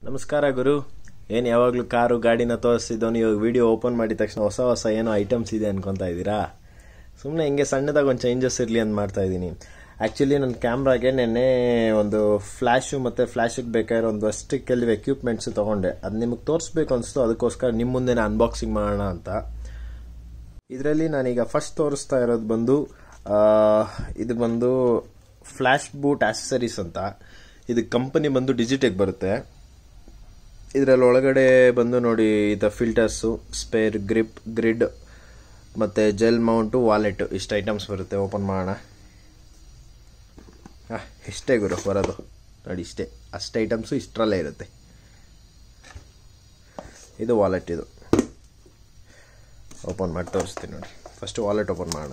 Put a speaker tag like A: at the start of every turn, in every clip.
A: ನಮಸ್ಕಾರ ಗುರು ಏನು ಯಾವಾಗಲೂ ಕಾರು ಗಾಡಿನ ತೋರಿಸ್ತಿದ್ದವನು ಇವಾಗ ವಿಡಿಯೋ ಓಪನ್ ಮಾಡಿದ ತಕ್ಷಣ ಹೊಸ ಹೊಸ ಏನೋ ಐಟಮ್ಸ್ ಇದೆ ಅನ್ಕೊತಾ ಇದ್ದೀರಾ ಸುಮ್ಮನೆ ಹಿಂಗೆ ಸಣ್ಣದಾಗಿ ಒಂದು ಚೇಂಜಸ್ ಇರಲಿ ಅಂತ ಮಾಡ್ತಾ ಇದ್ದೀನಿ ಆ್ಯಕ್ಚುಲಿ ನನ್ನ ಕ್ಯಾಮ್ರಾಗೆ ನೆನ್ನೆ ಒಂದು ಫ್ಲ್ಯಾಶು ಮತ್ತು ಫ್ಲ್ಯಾಶಿಗೆ ಬೇಕಾಗಿರೋ ಒಂದು ಅಷ್ಟು ಕೆಲವು ಎಕ್ವಿಪ್ಮೆಂಟ್ಸು ತೊಗೊಂಡೆ ಅದು ನಿಮಗೆ ತೋರಿಸ್ಬೇಕು ಅನಿಸ್ತು ಅದಕ್ಕೋಸ್ಕರ ನಿಮ್ಮ ಮುಂದೆ ಅನ್ಬಾಕ್ಸಿಂಗ್ ಮಾಡೋಣ ಅಂತ ಇದರಲ್ಲಿ ನಾನೀಗ ಫಸ್ಟ್ ತೋರಿಸ್ತಾ ಇರೋದು ಬಂದು ಆ, ಇದು ಬಂದು ಫ್ಲ್ಯಾಶ್ ಬೂಟ್ ಆಕ್ಸಸರೀಸ್ ಅಂತ ಇದು ಕಂಪನಿ ಬಂದು ಡಿಜಿಟೆಕ್ ಬರುತ್ತೆ ಇದರಲ್ಲಿ ಒಳಗಡೆ ಬಂದು ನೋಡಿ ಇದು ಫಿಲ್ಟರ್ಸು ಸ್ಪೇರ್ ಗ್ರಿಪ್ ಗ್ರಿಡ್ ಮತ್ತು ಜೆಲ್ ಮೌಂಟು ವಾಲೆಟ್ ಇಷ್ಟು ಐಟಮ್ಸ್ ಬರುತ್ತೆ ಓಪನ್ ಮಾಡೋಣ ಹಾಂ ಇಷ್ಟೇ ಗುರು ಬರೋದು ನೋಡಿ ಇಷ್ಟೇ ಅಷ್ಟು ಐಟಮ್ಸು ಇಷ್ಟರಲ್ಲೇ ಇರುತ್ತೆ ಇದು ವಾಲೆಟ್ ಇದು ಓಪನ್ ಮಾಡಿ ತೋರಿಸ್ತೀನಿ ನೋಡಿ ಫಸ್ಟ್ ವಾಲೆಟ್ ಓಪನ್ ಮಾಡೋಣ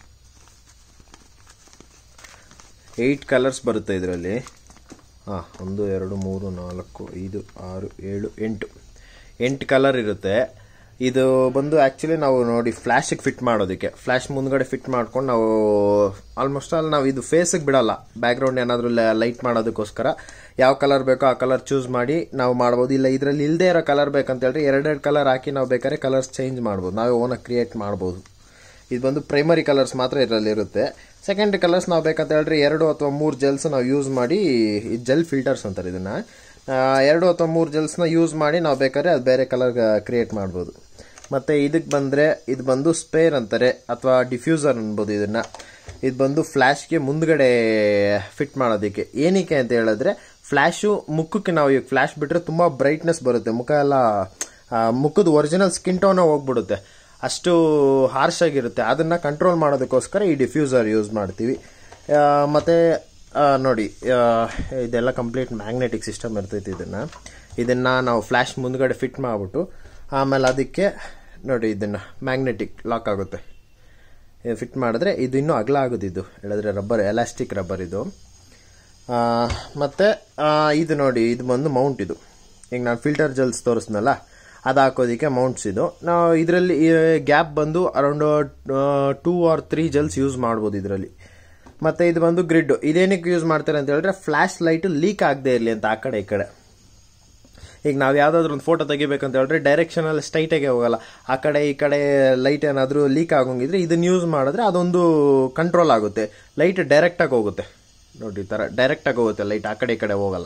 A: ಏಯ್ಟ್ ಕಲರ್ಸ್ ಬರುತ್ತೆ ಇದರಲ್ಲಿ ಹಾಂ ಒಂದು ಎರಡು ಮೂರು ನಾಲ್ಕು ಐದು ಆರು ಏಳು ಎಂಟು ಎಂಟು ಕಲರ್ ಇರುತ್ತೆ ಇದು ಬಂದು ಆ್ಯಕ್ಚುಲಿ ನಾವು ನೋಡಿ ಫ್ಲ್ಯಾಶಿಗೆ ಫಿಟ್ ಮಾಡೋದಕ್ಕೆ ಫ್ಲ್ಯಾಶ್ ಮುಂದ್ಗಡೆ ಫಿಟ್ ಮಾಡ್ಕೊಂಡು ನಾವು ಆಲ್ಮೋಸ್ಟ್ ಆಲ್ ನಾವು ಇದು ಫೇಸಿಗೆ ಬಿಡಲ್ಲ ಬ್ಯಾಕ್ಗ್ರೌಂಡ್ ಏನಾದರೂ ಲೈಟ್ ಮಾಡೋದಕ್ಕೋಸ್ಕರ ಯಾವ ಕಲರ್ ಬೇಕೋ ಆ ಕಲರ್ ಚೂಸ್ ಮಾಡಿ ನಾವು ಮಾಡ್ಬೋದು ಇಲ್ಲ ಇದರಲ್ಲಿ ಇಲ್ಲದೆ ಇರೋ ಕಲರ್ ಬೇಕಂತ ಹೇಳಿದ್ರೆ ಎರಡೆರಡು ಕಲರ್ ಹಾಕಿ ನಾವು ಬೇಕಾದ್ರೆ ಕಲರ್ಸ್ ಚೇಂಜ್ ಮಾಡ್ಬೋದು ನಾವೇ ಓನಾಗಿ ಕ್ರಿಯೇಟ್ ಮಾಡ್ಬೋದು ಇದು ಬಂದು ಪ್ರೈಮರಿ ಕಲರ್ಸ್ ಮಾತ್ರ ಇದರಲ್ಲಿ ಇರುತ್ತೆ ಸೆಕೆಂಡ್ರಿ ಕಲರ್ಸ್ ನಾವು ಬೇಕಂತ ಹೇಳಿದ್ರೆ ಎರಡು ಅಥವಾ ಮೂರು ಜೆಲ್ಸ್ ನಾವು ಯೂಸ್ ಮಾಡಿ ಜೆಲ್ ಫಿಲ್ಟರ್ಸ್ ಅಂತಾರೆ ಇದನ್ನ ಆ, ಎರಡು ಅಥವಾ ಮೂರು ಜೆಲ್ಸ್ನ ಯೂಸ್ ಮಾಡಿ ನಾವು ಬೇಕಾದ್ರೆ ಅದು ಬೇರೆ ಕಲರ್ ಕ್ರಿಯೇಟ್ ಮಾಡ್ಬೋದು ಮತ್ತು ಇದಕ್ಕೆ ಬಂದರೆ ಇದು ಬಂದು ಸ್ಪೇರ್ ಅಂತಾರೆ ಅಥವಾ ಡಿಫ್ಯೂಸರ್ ಅನ್ಬೋದು ಇದನ್ನ ಇದು ಬಂದು ಫ್ಲ್ಯಾಶ್ಗೆ ಮುಂದ್ಗಡೆ ಫಿಟ್ ಮಾಡೋದಕ್ಕೆ ಏನಕ್ಕೆ ಅಂತ ಹೇಳಿದ್ರೆ ಫ್ಲ್ಯಾಶು ಮುಖಕ್ಕೆ ನಾವು ಈಗ ಫ್ಲ್ಯಾಶ್ ಬಿಟ್ಟರೆ ತುಂಬ ಬ್ರೈಟ್ನೆಸ್ ಬರುತ್ತೆ ಮುಖ ಎಲ್ಲ ಆ, ಮುಖದ ಒರಿಜಿನಲ್ ಸ್ಕಿನ್ ಟೋನ ಹೋಗ್ಬಿಡುತ್ತೆ ಅಷ್ಟು ಹಾರ್ಶ್ ಆಗಿರುತ್ತೆ ಅದನ್ನು ಕಂಟ್ರೋಲ್ ಮಾಡೋದಕ್ಕೋಸ್ಕರ ಈ ಡಿಫ್ಯೂಸರ್ ಯೂಸ್ ಮಾಡ್ತೀವಿ ಆ, ಮತ್ತೆ ಆ, ನೋಡಿ ಆ, ಇದೆಲ್ಲ ಕಂಪ್ಲೀಟ್ ಮ್ಯಾಗ್ನೆಟಿಕ್ ಸಿಸ್ಟಮ್ ಇರ್ತೈತಿ ಇದನ್ನು ಇದನ್ನು ನಾವು ಫ್ಲ್ಯಾಶ್ ಮುಂದ್ಗಡೆ ಫಿಟ್ ಮಾಡಿಬಿಟ್ಟು ಆಮೇಲೆ ಅದಕ್ಕೆ ನೋಡಿ ಇದನ್ನು ಮ್ಯಾಗ್ನೆಟಿಕ್ ಲಾಕ್ ಆಗುತ್ತೆ ಫಿಟ್ ಮಾಡಿದ್ರೆ ಇದು ಇನ್ನೂ ಅಗಲ ಆಗೋದು ಇದು ಹೇಳಿದ್ರೆ ರಬ್ಬರ್ ಎಲಾಸ್ಟಿಕ್ ರಬ್ಬರ್ ಇದು ಆ, ಮತ್ತೆ ಆ, ಇದು ನೋಡಿ ಇದು ಬಂದು ಮೌಂಟ್ ಇದು ಈಗ ನಾನು ಫಿಲ್ಟರ್ ಜೆಲ್ಸ್ ತೋರಿಸ್ನಲ್ಲ ಅದು ಹಾಕೋದಕ್ಕೆ ಮೌಂಟ್ಸ್ ಇದು ನಾವು ಇದರಲ್ಲಿ ಗ್ಯಾಪ್ ಬಂದು around two or three gels use ಮಾಡ್ಬೋದು ಇದರಲ್ಲಿ ಮತ್ತೆ ಇದು ಬಂದು ಗ್ರಿಡ್ ಇದೇನಕ್ಕೆ ಯೂಸ್ ಮಾಡ್ತಾರೆ ಅಂತ ಹೇಳಿದ್ರೆ ಫ್ಲ್ಯಾಶ್ ಲೈಟ್ ಲೀಕ್ ಆಗದೆ ಇರಲಿ ಅಂತ ಆ ಕಡೆ ಈ ಕಡೆ ಈಗ ನಾವು ಯಾವುದಾದ್ರೂ ಒಂದು ಫೋಟೋ ತೆಗಿಬೇಕಂತ ಹೇಳಿದ್ರೆ ಡೈರೆಕ್ಷನಲ್ಲಿ ಸ್ಟ್ರೈಟಾಗೆ ಹೋಗಲ್ಲ ಆ ಕಡೆ ಈ ಕಡೆ ಲೈಟ್ ಏನಾದರೂ ಲೀಕ್ ಆಗೋಂಗಿದ್ರೆ ಇದನ್ನ ಯೂಸ್ ಮಾಡಿದ್ರೆ ಅದೊಂದು ಕಂಟ್ರೋಲ್ ಆಗುತ್ತೆ ಲೈಟ್ ಡೈರೆಕ್ಟಾಗಿ ಹೋಗುತ್ತೆ ನೋಡಿ ಈ ಥರ ಡೈರೆಕ್ಟಾಗಿ ಹೋಗುತ್ತೆ ಲೈಟ್ ಆ ಕಡೆ ಈ ಕಡೆ ಹೋಗಲ್ಲ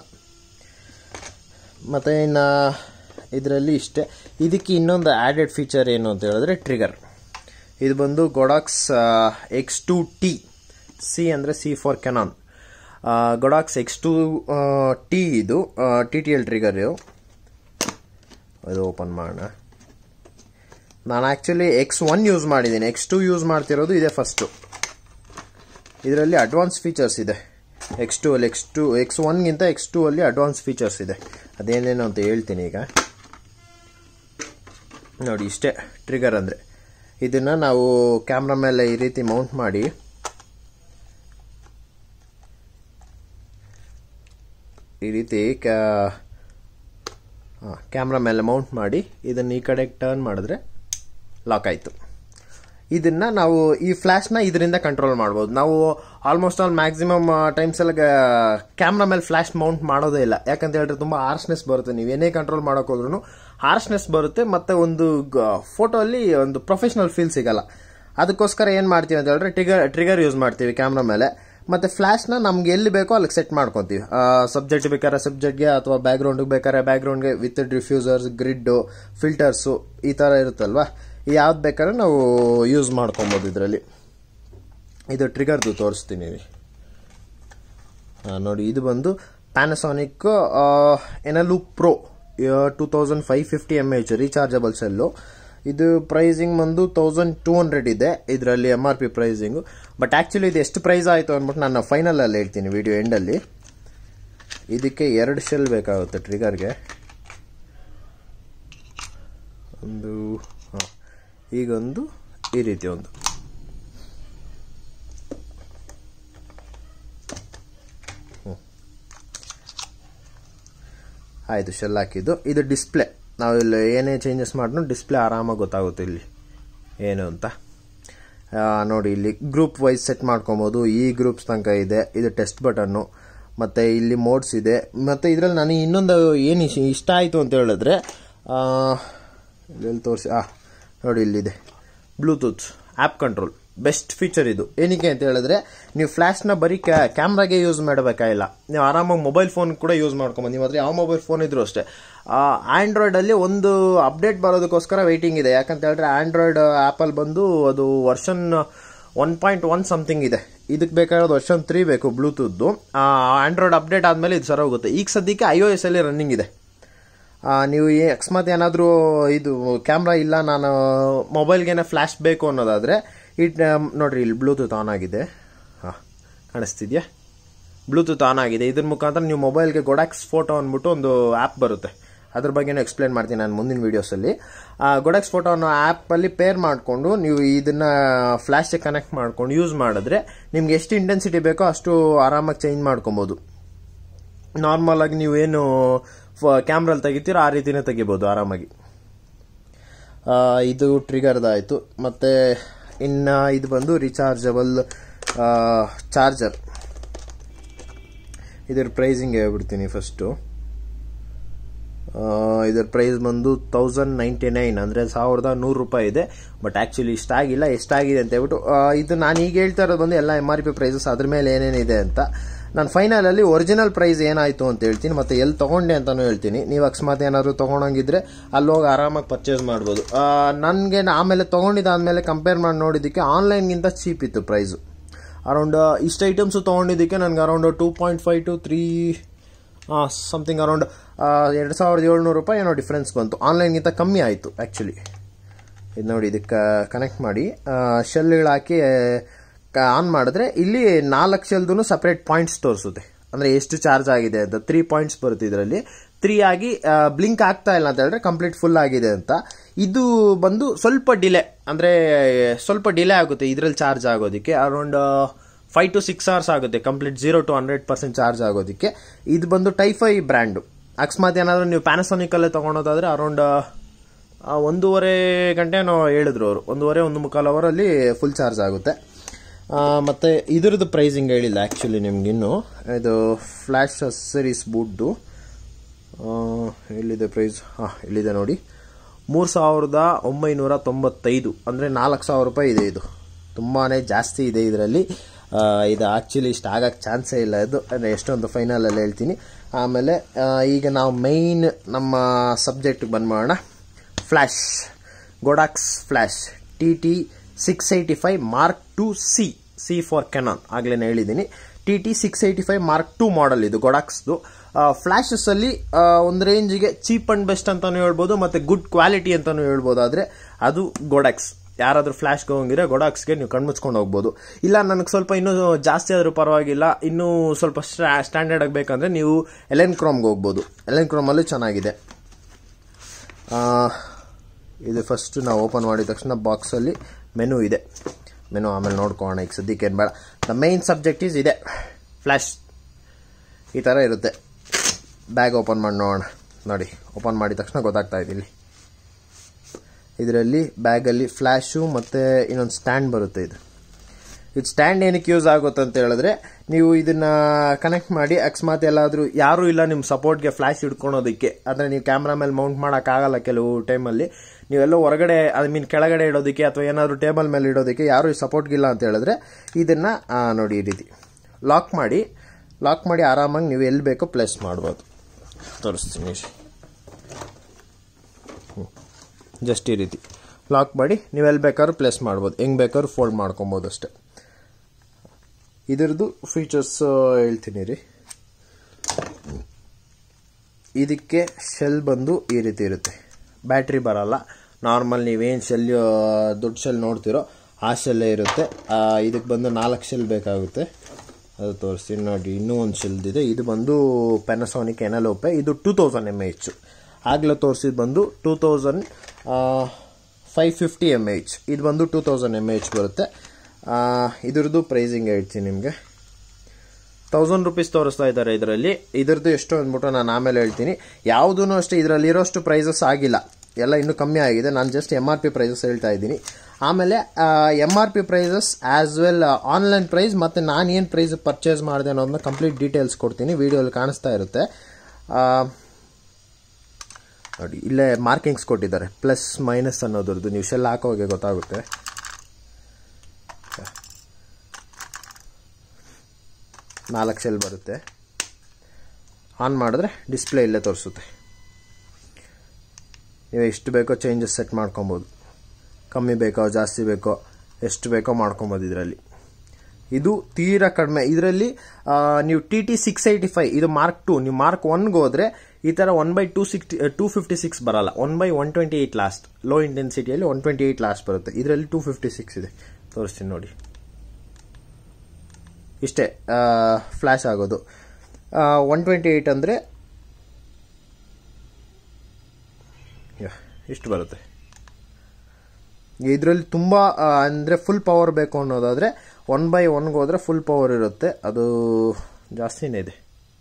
A: ಮತ್ತು ಇನ್ನು ಇದರಲ್ಲಿ ಇಷ್ಟೇ ಇದಕ್ಕೆ ಇನ್ನೊಂದು ಆ್ಯಡೆಡ್ ಫೀಚರ್ ಏನು ಅಂತ ಹೇಳಿದ್ರೆ ಟ್ರಿಗರ್ ಇದು ಬಂದು Godox X two T C ಅಂದರೆ C for Canon Godox X two T ಇದು ಟಿ ಟಿ ಎಲ್ ಟ್ರಿಗರ್ ಇದು ಇದು ಓಪನ್ ಮಾಡೋಣ ನಾನು ಆ್ಯಕ್ಚುಲಿ ಎಕ್ಸ್ ಒನ್ ಯೂಸ್ ಮಾಡಿದ್ದೀನಿ ಎಕ್ಸ್ ಟು ಯೂಸ್ ಮಾಡ್ತಿರೋದು ಇದೆ ಫಸ್ಟು ಇದರಲ್ಲಿ ಅಡ್ವಾನ್ಸ್ ಫೀಚರ್ಸ್ ಇದೆ ಎಕ್ಸ್ ಟು ಅಲ್ಲಿ ಎಕ್ಸ್ ಟು ಎಕ್ಸ್ ಒನ್ಗಿಂತ ಎಕ್ಸ್ ಟು ಅಲ್ಲಿ ಅಡ್ವಾನ್ಸ್ ಫೀಚರ್ಸ್ ಇದೆ ಅದೇನೇನು ಅಂತ ಹೇಳ್ತೀನಿ ಈಗ ನೋಡಿ ಇಷ್ಟೇ ಟ್ರಿಗರ್ ಅಂದರೆ ಇದನ್ನು ನಾವು ಕ್ಯಾಮ್ರಾ ಮೇಲೆ ಈ ರೀತಿ ಮೌಂಟ್ ಮಾಡಿ ಈ ರೀತಿ ಕ್ಯಾಮ್ರಾ ಮೇಲೆ ಮೌಂಟ್ ಮಾಡಿ ಇದನ್ನು ಈ ಕಡೆ ಟರ್ನ್ ಮಾಡಿದ್ರೆ ಲಾಕ್ ಆಯಿತು ಇದನ್ನ ನಾವು ಈ ಫ್ಲ್ಯಾಶ್ನ ಇದರಿಂದ ಕಂಟ್ರೋಲ್ ಮಾಡ್ಬೋದು ನಾವು ಆಲ್ಮೋಸ್ಟ್ ಆಲ್ ಮ್ಯಾಕ್ಸಿಮಮ್ ಟೈಮ್ಸ್ ಎಲ್ಲ ಕ್ಯಾಮ್ರಾ ಮೇಲೆ ಫ್ಲ್ಯಾಶ್ ಮೌಂಟ್ ಮಾಡೋದೇ ಇಲ್ಲ ಯಾಕಂತ ಹೇಳಿದ್ರೆ ತುಂಬ ಹಾರ್ಶ್ನೆಸ್ ಬರುತ್ತೆ ನೀವು ಏನೇ ಕಂಟ್ರೋಲ್ ಮಾಡೋಕೆ ಹೋದ್ರೂ ಹಾರ್ಶ್ನೆಸ್ ಬರುತ್ತೆ ಮತ್ತೆ ಒಂದು ಫೋಟೋ ಅಲ್ಲಿ ಒಂದು ಪ್ರೊಫೆಷನಲ್ ಫೀಲ್ ಸಿಗಲ್ಲ ಅದಕ್ಕೋಸ್ಕರ ಏನು ಮಾಡ್ತೀವಿ ಅಂತ ಹೇಳಿದ್ರೆ ಟ್ರಿಗರ್ ಟ್ರಿಗರ್ ಯೂಸ್ ಮಾಡ್ತೀವಿ ಕ್ಯಾಮ್ರಾ ಮೇಲೆ ಮತ್ತೆ ಫ್ಲ್ಯಾಶ್ನ ನಮ್ಗೆ ಎಲ್ಲಿ ಬೇಕೋ ಅಲ್ಲಿಗೆ ಸೆಟ್ ಮಾಡ್ಕೊತೀವಿ ಸಬ್ಜೆಕ್ಟ್ ಬೇಕಾದ್ರೆ ಸಬ್ಜೆಕ್ಟ್ಗೆ ಅಥವಾ ಬ್ಯಾಕ್ಗ್ರೌಂಡ್ಗೆ ಬೇಕಾದ್ರೆ ಬ್ಯಾಕ್ಗ್ರೌಂಡ್ಗೆ ವಿತ್ ಡಿಫ್ಯೂಸರ್ಸ್ ಗ್ರಿಡ್ಡು ಫಿಲ್ಟರ್ಸು ಈ ಥರ ಇರುತ್ತಲ್ವಾ ಯಾವ್ದು ಬೇಕಾದ್ರೆ ನಾವು ಯೂಸ್ ಮಾಡ್ಕೊಬೋದು ಇದರಲ್ಲಿ ಇದು ಟ್ರಿಗರ್ದು ತೋರಿಸ್ತೀನಿ ಆ, ನೋಡಿ ಇದು ಬಂದು Panasonic Eneloop pro two thousand five fifty M H rechargeable cell ಇದು ಪ್ರೈಸಿಂಗ್ ಬಂದು ತೌಸಂಡ್ ಟೂ ಹಂಡ್ರೆಡ್ ಇದೆ ಇದರಲ್ಲಿ M R P pricing but actually ಇದು ಎಷ್ಟು ಪ್ರೈಸ್ ಆಯಿತು ಅಂದ್ಬಿಟ್ಟು ನಾನು ಫೈನಲಲ್ಲಿ ಹೇಳ್ತೀನಿ ವಿಡಿಯೋ ಎಂಡಲ್ಲಿ ಇದಕ್ಕೆ ಎರಡು ಶೆಲ್ ಬೇಕಾಗುತ್ತೆ ಟ್ರಿಗರ್ಗೆ ಒಂದು ಹಾಂ ಈಗೊಂದು ಈ ರೀತಿ ಒಂದು ಹ್ಮ್. ಆಯಿತು ಶೆಲ್ ಹಾಕಿದ್ದು ಇದು ಡಿಸ್ಪ್ಲೇ ನಾವು ಇಲ್ಲಿ ಏನೇ ಚೇಂಜಸ್ ಮಾಡಿದ್ರು ಡಿಸ್ಪ್ಲೇ ಆರಾಮಾಗಿ ಗೊತ್ತಾಗುತ್ತೆ ಇಲ್ಲಿ ಏನು ಅಂತ ಆ, ನೋಡಿ ಇಲ್ಲಿ ಗ್ರೂಪ್ ವೈಸ್ ಸೆಟ್ ಮಾಡ್ಕೊಬೋದು ಈ ಗ್ರೂಪ್ಸ್ ತನಕ ಇದೆ ಇದು ಟೆಸ್ಟ್ ಬಟನ್ನು ಮತ್ತು ಇಲ್ಲಿ ಮೋಡ್ಸ್ ಇದೆ ಮತ್ತು ಇದರಲ್ಲಿ ನನಗೆ ಇನ್ನೊಂದು ಏನು ಇಷ್ಟ ಆಯಿತು ಅಂತ ಹೇಳಿದ್ರೆ ಆ, ಇಲ್ಲೆಲ್ಲಿ ತೋರಿಸಿ ಆ ನೋಡಿ ಇಲ್ಲಿದೆ Bluetooth app control best feature ಇದು ಏನಕ್ಕೆ ಅಂತ ಹೇಳಿದ್ರೆ ನೀವು ಫ್ಲ್ಯಾಶ್ನ ಬರೀ ಕ್ಯಾಮ್ರಾಗೆ ಯೂಸ್ ಮಾಡಬೇಕಾಗಿಲ್ಲ ನೀವು ಆರಾಮಾಗಿ ಮೊಬೈಲ್ ಫೋನ್ ಕೂಡ ಯೂಸ್ ಮಾಡ್ಕೊಬೋದು ನೀವು ಅದ್ರ ಯಾವ ಮೊಬೈಲ್ ಫೋನ್ ಇದ್ರೂ ಅಷ್ಟೇ ಆ್ಯಂಡ್ರಾಯ್ಡಲ್ಲಿ ಒಂದು ಅಪ್ಡೇಟ್ ಬರೋದಕ್ಕೋಸ್ಕರ ವೆಯ್ಟಿಂಗ್ ಇದೆ ಯಾಕಂತ ಹೇಳಿದ್ರೆ ಆ್ಯಂಡ್ರಾಯ್ಡ್ ಆ್ಯಪಲ್ ಬಂದು ಅದು version one point one something ಇದೆ ಇದಕ್ಕೆ ಬೇಕಾಗಿರೋದು ವರ್ಷನ್ ತ್ರೀ ಬೇಕು ಬ್ಲೂಟೂತ್ದು ಆ್ಯಂಡ್ರಾಯ್ಡ್ ಅಪ್ಡೇಟ್ ಆದಮೇಲೆ ಇದು ಸರ ಹೋಗುತ್ತೆ ಈಗ ಸದ್ಯಕ್ಕೆ ಐ ಒ ಎಸ್ ಅಲ್ಲಿ ರನ್ನಿಂಗ್ ಇದೆ ಆ, ನೀವು ಏ ಅಕಸ್ಮಾತ್ ಏನಾದರೂ ಇದು ಕ್ಯಾಮ್ರಾ ಇಲ್ಲ ನಾನು ಮೊಬೈಲ್ಗೇನೆ ಫ್ಲ್ಯಾಶ್ ಬೇಕು ಅನ್ನೋದಾದರೆ ಇಟ್ ನೋಡ್ರಿ ಇಲ್ಲಿ ಬ್ಲೂಟೂತ್ ಆನ್ ಆಗಿದೆ ಹಾಂ ಕಾಣಿಸ್ತಿದ್ಯಾ ಬ್ಲೂಟೂತ್ ಆನ್ ಆಗಿದೆ ಇದ್ರ ಮುಖಾಂತರ ನೀವು ಮೊಬೈಲ್ಗೆ ಗೊಡಾಕ್ಸ್ ಫೋಟೋ ಅಂದ್ಬಿಟ್ಟು ಒಂದು ಆ್ಯಪ್ ಬರುತ್ತೆ ಅದ್ರ ಬಗ್ಗೆನೂ ಎಕ್ಸ್ಪ್ಲೇನ್ ಮಾಡ್ತೀನಿ ನಾನು ಮುಂದಿನ ವೀಡಿಯೋಸಲ್ಲಿ ಗೊಡಾಕ್ಸ್ ಫೋಟೋ ಅನ್ನೋ ಆ್ಯಪಲ್ಲಿ ಪೇರ್ ಮಾಡಿಕೊಂಡು ನೀವು ಇದನ್ನು ಫ್ಲ್ಯಾಶ್ಗೆ ಕನೆಕ್ಟ್ ಮಾಡ್ಕೊಂಡು ಯೂಸ್ ಮಾಡಿದ್ರೆ ನಿಮ್ಗೆ ಎಷ್ಟು ಇಂಟೆನ್ಸಿಟಿ ಬೇಕೋ ಅಷ್ಟು ಆರಾಮಾಗಿ ಚೇಂಜ್ ಮಾಡ್ಕೊಬೋದು ನಾರ್ಮಲ್ ಆಗಿ ನೀವೇನು ಕ್ಯಾಮ್ರಲ್ಲಿ ತೆಗಿತೀರೋ ಆ ರೀತಿನೇ ತೆಗಿಬೋದು ಆರಾಮಾಗಿ ಆ, ಇದು ಟ್ರಿಗರ್ದಾಯಿತು ಮತ್ತು ಇನ್ನು ಇದು ಬಂದು ರಿಚಾರ್ಜಬಲ್ ಚಾರ್ಜರ್ ಇದರ ಪ್ರೈಸಿಂಗ್ ಹೇಳ್ಬಿಡ್ತೀನಿ ಫಸ್ಟು ಇದರ ಪ್ರೈಸ್ ಬಂದು ತೌಸಂಡ್ ನೈಂಟಿ ನೈನ್ ಅಂದರೆ ಸಾವಿರದ ನೂರು ರೂಪಾಯಿ ಇದೆ ಬಟ್ ಆ್ಯಕ್ಚುಲಿ ಇಷ್ಟಾಗಿಲ್ಲ ಎಷ್ಟಾಗಿದೆ ಅಂತ ಹೇಳ್ಬಿಟ್ಟು ಆ, ಇದು ನಾನು ಈಗ ಹೇಳ್ತಾ ಇರೋದು ಬಂದು ಎಲ್ಲ ಎಮ್ ಆರ್ ಪಿ ಪ್ರೈಸಸ್ ಅದ್ರ ಮೇಲೆ ಏನೇನಿದೆ ಅಂತ ನಾನು ಫೈನಲಲ್ಲಿ ಒರಿಜಿನಲ್ ಪ್ರೈಸ್ ಏನಾಯಿತು ಅಂತ ಹೇಳ್ತೀನಿ ಮತ್ತು ಎಲ್ಲಿ ತೊಗೊಂಡೆ ಅಂತಲೂ ಹೇಳ್ತೀನಿ ನೀವು ಅಕಸ್ಮಾತ್ ಏನಾದರೂ ತೊಗೊಂಡಂಗಿದ್ರೆ ಅಲ್ಲಿ ಹೋಗಿ ಆರಾಮಾಗಿ ಪರ್ಚೇಸ್ ಮಾಡ್ಬೋದು ನನಗೆ ಆಮೇಲೆ ತೊಗೊಂಡಿದ್ದಾದ್ಮೇಲೆ ಕಂಪೇರ್ ಮಾಡಿ ನೋಡಿದ್ದಕ್ಕೆ ಆನ್ಲೈನ್ಗಿಂತ ಚೀಪ್ ಇತ್ತು ಪ್ರೈಸು ಅರೌಂಡ್ ಇಷ್ಟು ಐಟಮ್ಸು ತೊಗೊಂಡಿದ್ದಕ್ಕೆ ನನಗೆ around two point five to three something around ಎರಡು ಸಾವಿರದ ಏಳ್ನೂರು ರೂಪಾಯಿ ಏನೋ ಡಿಫ್ರೆನ್ಸ್ ಬಂತು ಆನ್ಲೈನ್ಗಿಂತ ಕಮ್ಮಿ ಆಯಿತು ಆ್ಯಕ್ಚುಲಿ ಇದು ನೋಡಿ ಇದಕ್ಕೆ ಕನೆಕ್ಟ್ ಮಾಡಿ ಶೆಲ್ಗಳು ಹಾಕಿ ಆನ್ ಮಾಡಿದ್ರೆ ಇಲ್ಲಿ ನಾಲ್ಕು ಶೆಲ್ದು ಸಪ್ರೇಟ್ ಪಾಯಿಂಟ್ಸ್ ತೋರಿಸುತ್ತೆ ಅಂದರೆ ಎಷ್ಟು ಚಾರ್ಜ್ ಆಗಿದೆ ಅಂತ ತ್ರೀ ಪಾಯಿಂಟ್ಸ್ ಬರುತ್ತೆ ಇದರಲ್ಲಿ ತ್ರೀ ಆಗಿ ಬ್ಲಿಂಕ್ ಆಗ್ತಾ ಇಲ್ಲ ಅಂತ ಹೇಳಿದ್ರೆ ಕಂಪ್ಲೀಟ್ ಫುಲ್ ಆಗಿದೆ ಅಂತ ಇದು ಬಂದು ಸ್ವಲ್ಪ ಡಿಲೇ ಅಂದರೆ ಸ್ವಲ್ಪ ಡಿಲೇ ಆಗುತ್ತೆ ಇದರಲ್ಲಿ ಚಾರ್ಜ್ ಆಗೋದಕ್ಕೆ around five to six hours ಆಗುತ್ತೆ complete zero to hundred percent charge ಆಗೋದಕ್ಕೆ ಇದು ಬಂದು ಟೈಫೈ ಬ್ರ್ಯಾಂಡು ಅಕಸ್ಮಾತ್ ಏನಾದರೂ ನೀವು ಪ್ಯಾನಸೋನಿಕಲ್ಲೇ ತೊಗೊಳೋದಾದ್ರೆ ಅರೌಂಡ್ ಒಂದೂವರೆ ಗಂಟೆನೋ ಹೇಳಿದ್ರು ಅವರು ಒಂದೂವರೆ ಒಂದು ಮುಕ್ಕಾಲು ಅವರಲ್ಲಿ ಫುಲ್ ಚಾರ್ಜ್ ಆಗುತ್ತೆ ಆ, ಮತ್ತೆ ಇದ್ರದ್ದು ಪ್ರೈಸಿಂಗ್ ಹೇಳಿಲ್ಲ ಆ್ಯಕ್ಚುಲಿ ನಿಮ್ಗಿನ್ನು ಇದು ಫ್ಲ್ಯಾಶ್ ಅಸರೀಸ್ ಬೂಟ್ದು ಎಲ್ಲಿದೆ ಪ್ರೈಸ್ ಹಾಂ ಇಲ್ಲಿದೆ ನೋಡಿ ಮೂರು ಸಾವಿರದ ಒಂಬೈನೂರ ತೊಂಬತ್ತೈದು ಅಂದರೆ ನಾಲ್ಕು ಸಾವಿರ ರೂಪಾಯಿ ಇದೆ ಇದು ತುಂಬಾ ಜಾಸ್ತಿ ಇದೆ ಇದರಲ್ಲಿ ಇದು ಆ್ಯಕ್ಚುಲಿ ಇಷ್ಟ ಆಗಕ್ಕೆ ಚಾನ್ಸೇ ಇಲ್ಲ ಇದು ಅಂದರೆ ಎಷ್ಟೊಂದು ಫೈನಲಲ್ಲಿ ಹೇಳ್ತೀನಿ ಆಮೇಲೆ ಆ, ಈಗ ನಾವು ಮೈನ್ ನಮ್ಮ ಸಬ್ಜೆಕ್ಟ್ಗೆ ಬಂದ್ಮಾಡೋಣ flash Godox flash T T six eighty five mark two C C for Canon ಆಗಲೇ ಹೇಳಿದ್ದೀನಿ T T six eighty five mark two model ಇದು ಗೊಡಾಕ್ಸ್ದು ಫ್ಲ್ಯಾಶಸ್ ಅಲ್ಲಿ ಆ, ಒಂದು ರೇಂಜಿಗೆ ಚೀಪ್ ಅಂಡ್ ಬೆಸ್ಟ್ ಅಂತಾನು ಹೇಳ್ಬೋದು ಮತ್ತೆ ಗುಡ್ ಕ್ವಾಲಿಟಿ ಅಂತಾನು ಹೇಳ್ಬೋದು ಆದ್ರೆ ಅದು ಗೊಡಾಕ್ಸ್ ಯಾರಾದ್ರೂ ಫ್ಲಾಶ್ಗೆ ಹೋಗಿದ್ರೆ ಗೊಡಾಕ್ಸ್ಗೆ ನೀವು ಕಣ್ಮುಚ್ಕೊಂಡು ಹೋಗ್ಬೋದು ಇಲ್ಲ ನನಗೆ ಸ್ವಲ್ಪ ಇನ್ನೂ ಜಾಸ್ತಿ ಆದರೂ ಪರವಾಗಿಲ್ಲ ಇನ್ನೂ ಸ್ವಲ್ಪ ಸ್ಟ್ಯಾಂಡರ್ಡ್ ಆಗಬೇಕಂದ್ರೆ ನೀವು ಎಲೆನ್ ಕ್ರೋಮ್ಗೆ ಹೋಗ್ಬೋದು ಎಲೆನ್ ಕ್ರೋಮಲ್ಲೂ ಚೆನ್ನಾಗಿದೆ ಆ, ಇದು ಫಸ್ಟ್ ನಾವು ಓಪನ್ ಮಾಡಿದ ತಕ್ಷಣ ಬಾಕ್ಸಲ್ಲಿ ಮೆನು ಇದೆ ಮೆನು ಆಮೇಲೆ ನೋಡ್ಕೊಳ್ಳೋಣ ಈಗ ಸದ್ಯಕ್ಕೆ ಏನು ಬೇಡ ದ ಮೈನ್ ಸಬ್ಜೆಕ್ಟ್ ಈಸ್ ಇದೆ ಫ್ಲ್ಯಾಶ್ ಈ ಥರ ಇರುತ್ತೆ ಬ್ಯಾಗ್ ಓಪನ್ ಮಾಡಿ ನೋಡೋಣ ನೋಡಿ ಓಪನ್ ಮಾಡಿದ ತಕ್ಷಣ ಗೊತ್ತಾಗ್ತಾ ಇದೆ ಇಲ್ಲಿ ಇದರಲ್ಲಿ ಬ್ಯಾಗಲ್ಲಿ ಫ್ಲ್ಯಾಶು ಮತ್ತು ಇನ್ನೊಂದು ಸ್ಟ್ಯಾಂಡ್ ಬರುತ್ತೆ ಇದು ಇದು ಸ್ಟ್ಯಾಂಡ್ ಏನಕ್ಕೆ ಯೂಸ್ ಆಗುತ್ತೆ ಅಂತ ಹೇಳಿದ್ರೆ ನೀವು ಇದನ್ನ ಕನೆಕ್ಟ್ ಮಾಡಿ ಅಕಸ್ಮಾತ್ ಎಲ್ಲಾದರೂ ಯಾರೂ ಇಲ್ಲ ನಿಮ್ಮ ಸಪೋರ್ಟ್ಗೆ ಫ್ಲ್ಯಾಶ್ ಹಿಡ್ಕೊಳೋದಕ್ಕೆ ಅಂದರೆ ನೀವು ಕ್ಯಾಮ್ರಾ ಮೇಲೆ ಮೌಂಟ್ ಮಾಡೋಕ್ಕಾಗಲ್ಲ ಕೆಲವು ಟೈಮಲ್ಲಿ ನೀವೆಲ್ಲೋ ಹೊರಗಡೆ ಐ ಮೀನ್ ಕೆಳಗಡೆ ಇಡೋದಕ್ಕೆ ಅಥವಾ ಏನಾದರೂ ಟೇಬಲ್ ಮೇಲೆ ಇಡೋದಕ್ಕೆ ಯಾರೂ ಸಪೋರ್ಟ್ಗಿಲ್ಲ ಅಂತ ಹೇಳಿದ್ರೆ ಇದನ್ನ ಆ, ನೋಡಿ ಈ ರೀತಿ ಲಾಕ್ ಮಾಡಿ ಲಾಕ್ ಮಾಡಿ ಆರಾಮಾಗಿ ನೀವು ಎಲ್ಲಿ ಬೇಕೋ ಪ್ಲೇಸ್ ಮಾಡ್ಬೋದು ತೋರಿಸ್ತೀನಿ ಜಸ್ಟ್ ಈ ರೀತಿ ಲಾಕ್ ಮಾಡಿ ನೀವು ಎಲ್ಲಿ ಬೇಕಾದ್ರೂ ಪ್ಲೇಸ್ ಮಾಡ್ಬೋದು ಹೆಂಗೆ ಬೇಕಾದ್ರೂ ಫೋಲ್ಡ್ ಮಾಡ್ಕೊಬೋದು ಅಷ್ಟೇ ಇದರದ್ದು ಫೀಚರ್ಸ್ ಹೇಳ್ತೀನಿ ರೀ ಇದಕ್ಕೆ ಶೆಲ್ ಬಂದು ಈ ರೀತಿ ಇರುತ್ತೆ ಬ್ಯಾಟ್ರಿ ಬರಲ್ಲ ನಾರ್ಮಲ್ ನೀವೇನು ಶೆಲ್ ದೊಡ್ಡ ಶೆಲ್ ನೋಡ್ತಿರೋ ಆ ಶೆಲ್ಲೇ ಇರುತ್ತೆ ಆ, ಇದಕ್ಕೆ ಬಂದು ನಾಲ್ಕು ಶೆಲ್ ಬೇಕಾಗುತ್ತೆ ಅದು ತೋರಿಸ್ತೀನಿ ನೋಡಿ ಇನ್ನೂ ಒಂದು ಶೆಲ್ದಿದೆ ಇದು ಬಂದು ಪ್ಯಾನಸೋನಿಕ್ ಎನಲೋಪೆ ಇದು ಟೂ ತೌಸಂಡ್ ಎಮ್ ಎಚ್ ಆಗಲೇ ತೋರಿಸಿದ್ದು ಬಂದು two thousand five fifty M H ಇದು ಬಂದು ಟೂ ತೌಸಂಡ್ ಎಮ್ ಎಚ್ ಬರುತ್ತೆ ಆ, ಇದ್ರದ್ದು ಪ್ರೈಸಿಂಗ್ ಹೇಳ್ತೀನಿ ನಿಮಗೆ ತೌಸಂಡ್ ರುಪೀಸ್ ತೋರಿಸ್ತಾ ಇದ್ದಾರೆ ಇದರಲ್ಲಿ ಇದ್ರದ್ದು ಎಷ್ಟು ಅಂದ್ಬಿಟ್ಟು ನಾನು ಆಮೇಲೆ ಹೇಳ್ತೀನಿ ಯಾವುದೂ ಅಷ್ಟೇ ಇದರಲ್ಲಿ ಇರೋಷ್ಟು ಪ್ರೈಸಸ್ ಆಗಿಲ್ಲ ಎಲ್ಲ ಇನ್ನೂ ಕಮ್ಮಿ ಆಗಿದೆ ನಾನು just M R P prices ಹೇಳ್ತಾ ಇದ್ದೀನಿ ಆಮೇಲೆ M R P prices as well online price ಮತ್ತು ನಾನು ಏನು ಪ್ರೈಸ್ ಪರ್ಚೇಸ್ ಮಾಡಿದೆ ಅನ್ನೋದನ್ನ ಕಂಪ್ಲೀಟ್ ಡೀಟೇಲ್ಸ್ ಕೊಡ್ತೀನಿ ವಿಡಿಯೋಲಿ ಕಾಣಿಸ್ತಾ ಇರುತ್ತೆ ಆ, ನೋಡಿ ಇಲ್ಲೇ ಮಾರ್ಕಿಂಗ್ಸ್ ಕೊಟ್ಟಿದ್ದಾರೆ ಪ್ಲಸ್ ಮೈನಸ್ ಅನ್ನೋದ್ರದ್ದು ನೀವು ಶೆಲ್ ಹಾಕೋಗೆ ಗೊತ್ತಾಗುತ್ತೆ ನಾಲ್ಕು ಶೆಲ್ ಬರುತ್ತೆ ಆನ್ ಮಾಡಿದ್ರೆ ಡಿಸ್ಪ್ಲೇ ಇಲ್ಲೇ ತೋರಿಸುತ್ತೆ ನೀವು ಎಷ್ಟು ಬೇಕೋ ಚೇಂಜಸ್ ಸೆಟ್ ಮಾಡ್ಕೊಬೋದು ಕಮ್ಮಿ ಬೇಕೋ ಜಾಸ್ತಿ ಬೇಕೋ ಎಷ್ಟು ಬೇಕೋ ಮಾಡ್ಕೊಬೋದು ಇದರಲ್ಲಿ ಇದು ತೀರಾ ಕಡಿಮೆ ಇದರಲ್ಲಿ ನೀವು T T six eighty five ಇದು ಮಾರ್ಕ್ ಟು ನೀವು ಮಾರ್ಕ್ ಒನ್ಗೆ ಹೋದ್ರೆ ಈ ಥರ one by two sixty two fifty six ಬರಲ್ಲ one by one twenty eight last low ಇಂಟೆನ್ಸಿಟಿಯಲ್ಲಿ ಒನ್ ಟ್ವೆಂಟಿ ಏಯ್ಟ್ ಲಾಸ್ಟ್ ಬರುತ್ತೆ ಇದರಲ್ಲಿ ಟೂ ಫಿಫ್ಟಿ ಸಿಕ್ಸ್ ಇದೆ ತೋರಿಸ್ತೀನಿ ನೋಡಿ ಇಷ್ಟೇ ಫ್ಲ್ಯಾಶ್ ಆಗೋದು ಒನ್ ಟ್ವೆಂಟಿ ಏಯ್ಟ್ ಅಂದರೆ ಇಷ್ಟು ಬರುತ್ತೆ ಇದರಲ್ಲಿ ತುಂಬ ಅಂದರೆ ಫುಲ್ ಪವರ್ ಬೇಕು ಅನ್ನೋದಾದರೆ ಒನ್ ಬೈ ಒನ್ಗೆ ಹೋದರೆ ಫುಲ್ ಪವರ್ ಇರುತ್ತೆ ಅದು ಜಾಸ್ತಿನೇ ಇದೆ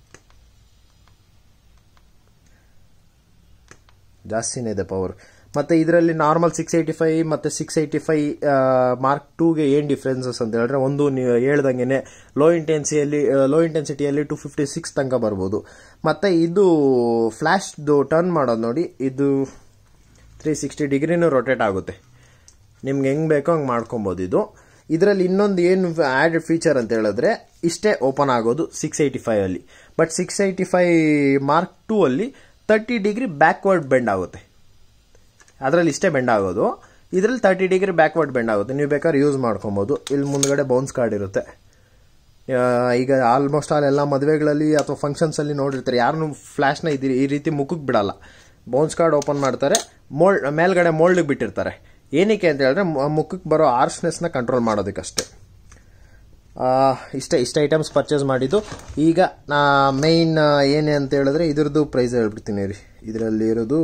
A: ಜಾಸ್ತಿನೇ ಇದೆ ಪವರ್ ಮತ್ತು ಇದರಲ್ಲಿ ನಾರ್ಮಲ್ ಸಿಕ್ಸ್ ಏಯ್ಟಿ ಫೈವ್ ಮತ್ತು ಸಿಕ್ಸ್ ಏಯ್ಟಿ ಫೈವ್ ಮಾರ್ಕ್ ಟೂಗೆ ಏನು ಡಿಫ್ರೆನ್ಸಸ್ ಅಂತ ಹೇಳಿದ್ರೆ ಒಂದು ನೀವು ಹೇಳ್ದಂಗೆ ಲೋ ಇಂಟೆನ್ಸಿಯಲ್ಲಿ ಲೋ ಇಂಟೆನ್ಸಿಟಿಯಲ್ಲಿ ಟು ಫಿಫ್ಟಿ ಸಿಕ್ಸ್ ತನಕ ಬರ್ಬೋದು ಮತ್ತು ಇದು ಫ್ಲ್ಯಾಶ್ದು ಟರ್ನ್ ಮಾಡೋದು ನೋಡಿ ಇದು ತ್ರೀ ಸಿಕ್ಸ್ಟಿ ಡಿಗ್ರಿನೂ ರೊಟೇಟ್ ಆಗುತ್ತೆ ನಿಮ್ಗೆ ಹೆಂಗೆ ಬೇಕೋ ಹಂಗೆ ಮಾಡ್ಕೊಬೋದು ಇದು ಇದರಲ್ಲಿ ಇನ್ನೊಂದು ಏನು ಆ್ಯಡೆಡ್ ಫೀಚರ್ ಅಂತ ಹೇಳಿದ್ರೆ ಇಷ್ಟೇ ಓಪನ್ ಆಗೋದು ಸಿಕ್ಸ್ ಏಯ್ಟಿ ಫೈವ್ ಅಲ್ಲಿ but six eighty five mark two ಅಲ್ಲಿ ತರ್ಟಿ ಡಿಗ್ರಿ ಬ್ಯಾಕ್ವರ್ಡ್ ಬೆಂಡ್ ಆಗುತ್ತೆ ಅದರಲ್ಲಿ ಇಷ್ಟೇ ಬೆಂಡ್ ಆಗೋದು ಇದರಲ್ಲಿ ತರ್ಟಿ ಡಿಗ್ರಿ ಬ್ಯಾಕ್ವರ್ಡ್ ಬೆಂಡ್ ಆಗುತ್ತೆ ನೀವು ಬೇಕಾದ್ರೆ ಯೂಸ್ ಮಾಡ್ಕೊಬೋದು ಇಲ್ಲಿ ಮುಂದ್ಗಡೆ ಬೌನ್ಸ್ ಕಾರ್ಡ್ ಇರುತ್ತೆ ಆ, ಈಗ ಆಲ್ಮೋಸ್ಟ್ ಆಲ್ ಎಲ್ಲ ಮದುವೆಗಳಲ್ಲಿ ಅಥವಾ ಫಂಕ್ಷನ್ಸಲ್ಲಿ ನೋಡಿರ್ತಾರೆ ಯಾರನ್ನು ಫ್ಲ್ಯಾಶ್ನ ಇದ್ದೀರಿ ಈ ರೀತಿ ಮುಖಕ್ಕೆ ಬಿಡಲ್ಲ ಬೌನ್ಸ್ ಕಾರ್ಡ್ ಓಪನ್ ಮಾಡ್ತಾರೆ ಮೋಲ್ಡ್ ಮೇಲ್ಗಡೆ ಮೋಲ್ಡ್ಗೆ ಬಿಟ್ಟಿರ್ತಾರೆ ಏನಕ್ಕೆ ಅಂತ ಹೇಳಿದ್ರೆ ಮು- ಮುಖಕ್ಕೆ ಬರೋ ಆರ್ಸ್ನೆಸ್ನ ಕಂಟ್ರೋಲ್ ಮಾಡೋದಕ್ಕಷ್ಟೇ ಆ, ಇಷ್ಟೇ ಇಷ್ಟ ಐಟಮ್ಸ್ ಪರ್ಚೇಸ್ ಮಾಡಿದ್ದು ಈಗ ನಾ ಮೈನ್ ಏನೇ ಅಂತ ಹೇಳಿದ್ರೆ ಇದ್ರದ್ದು ಪ್ರೈಸ್ ಹೇಳ್ಬಿಡ್ತೀನಿ ರೀ ಇದರಲ್ಲಿ ಇರೋದು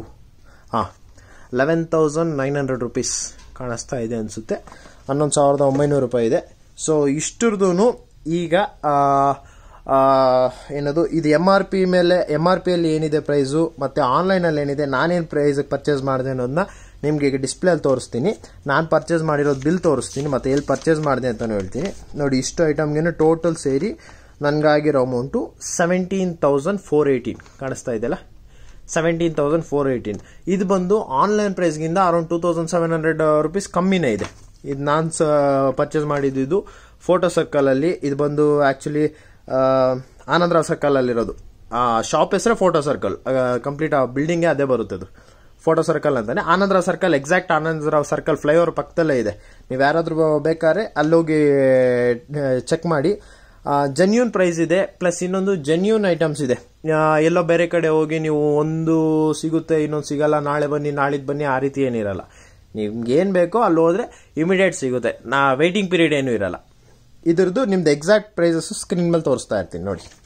A: ಹಾಂ eleven thousand nine hundred rupees ಕಾಣಿಸ್ತಾ ಇದೆ ಅನಿಸುತ್ತೆ ಹನ್ನೊಂದು ಸಾವಿರದ ಒಂಬೈನೂರು ರೂಪಾಯಿ ಇದೆ ಸೊ ಇಷ್ಟರದ್ದು ಈಗ ಆ, ಆ, ಏನದು ಇದು ಎಮ್ ಆರ್ ಪಿ ಮೇಲೆ ಎಮ್ ಆರ್ ಪಿಯಲ್ಲಿ ಏನಿದೆ ಪ್ರೈಸು ಮತ್ತು ಆನ್ಲೈನಲ್ಲಿ ಏನಿದೆ ನಾನೇನು ಪ್ರೈಸಿಗೆ ಪರ್ಚೇಸ್ ಮಾಡಿದೆ ಅನ್ನೋದನ್ನ ನಿಮಗೆ ಈಗ ಡಿಸ್ಪ್ಲೇಲಿ ತೋರಿಸ್ತೀನಿ ನಾನು ಪರ್ಚೇಸ್ ಮಾಡಿರೋದು ಬಿಲ್ ತೋರಿಸ್ತೀನಿ ಮತ್ತು ಎಲ್ಲಿ ಪರ್ಚೇಸ್ ಮಾಡಿದೆ ಅಂತಲೂ ಹೇಳ್ತೀನಿ ನೋಡಿ ಇಷ್ಟು ಐಟಮ್ಗೆ ಟೋಟಲ್ ಸೇರಿ ನನಗಾಗಿರೋ amount seventeen thousand four eighteen ಕಾಣಿಸ್ತಾ ಇದೆಯಲ್ಲ ಸೆವೆಂಟೀನ್ ತೌಸಂಡ್ ಫೋರ್ ಏಯ್ಟೀನ್ ಇದು ಬಂದು ಆನ್ಲೈನ್ ಪ್ರೈಸ್ಗಿಂತ around two thousand seven hundred rupees ಕಮ್ಮಿನೇ ಇದೆ ಇದು ನಾನು ಸ ಪರ್ಚೇಸ್ ಮಾಡಿದ್ದು ಇದು ಫೋಟೋ ಸರ್ಕಲಲ್ಲಿ ಇದು ಬಂದು ಆ್ಯಕ್ಚುಲಿ ಆನಂದರಾವ್ ಸರ್ಕಲಲ್ಲಿರೋದು ಶಾಪ್ ಹೆಸರೇ ಫೋಟೋ ಸರ್ಕಲ್ ಕಂಪ್ಲೀಟ್ ಆ ಬಿಲ್ಡಿಂಗೇ ಅದೇ ಬರುತ್ತೆ ಅದು ಫೋಟೋ ಸರ್ಕಲ್ ಅಂತಾನೆ Anand Rao circle exact Anand Rao circle flyover ಪಕ್ಕದಲ್ಲೇ ಇದೆ ನೀವು ಯಾರಾದ್ರೂ ಬೇಕಾದ್ರೆ ಅಲ್ಲೋಗಿ ಚೆಕ್ ಮಾಡಿ ಜೆನ್ಯೂನ್ ಪ್ರೈಸ್ ಇದೆ ಪ್ಲಸ್ ಇನ್ನೊಂದು ಜೆನ್ಯೂನ್ ಐಟಮ್ಸ್ ಇದೆ ಆ, ಎಲ್ಲೋ ಬೇರೆ ಕಡೆ ಹೋಗಿ ನೀವು ಒಂದು ಸಿಗುತ್ತೆ ಇನ್ನೊಂದು ಸಿಗಲ್ಲ ನಾಳೆ ಬನ್ನಿ ನಾಳಿದ್ದು ಬನ್ನಿ ಆ ರೀತಿ ಏನಿರಲ್ಲ ನಿಮ್ಗೆ ಏನು ಬೇಕೋ ಅಲ್ಲಿ ಹೋದ್ರೆ ಇಮಿಡಿಯೇಟ್ ಸಿಗುತ್ತೆ ನಾ ವೇಟಿಂಗ್ ಪೀರಿಯಡ್ ಏನೂ ಇರಲ್ಲ ಇದ್ರದ್ದು ನಿಮ್ದು ಎಕ್ಸಾಕ್ಟ್ ಪ್ರೈಸಸ್ ಸ್ಕ್ರೀನ್ ಮೇಲೆ ತೋರಿಸ್ತಾ ಇರ್ತೀನಿ ನೋಡಿ